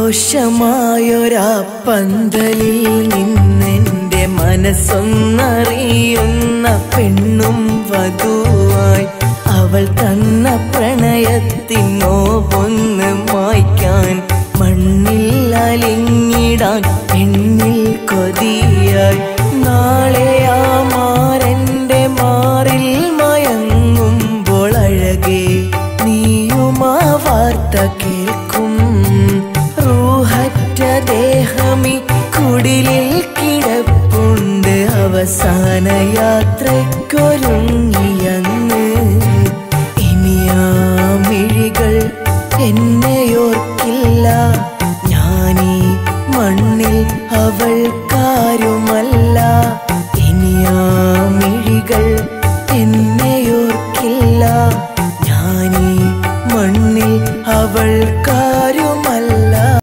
സന്തോഷമായൊരാ പന്തലിൽ നിന്നെന്റെ മനസ്സൊന്നറിയുന്ന പെണ്ണും വധുവായി അവൾ തന്ന പ്രണയത്തിനോ ഒന്ന് മായ്ക്കാൻ മണ്ണിൽ അലിഞ്ഞിടാൻ പെണ്ണിൽ കൊതിയായി നാളെ ആ മാരന്റെ മാറിൽ മയങ്ങുമ്പോൾ അഴകേ നീയുമാ വാർത്ത കേൾക്കും റൂഹറ്റ ദേഹമി കുടിലിൽ കിടപ്പുണ്ട് അവസാന യാത്രയ്ക്കൊരുങ്ങിയന്ന് ഇനിയാ മിഴികൾ എന്നെയോർക്കില്ല ഞാനീ മണ്ണിൽ അവൾ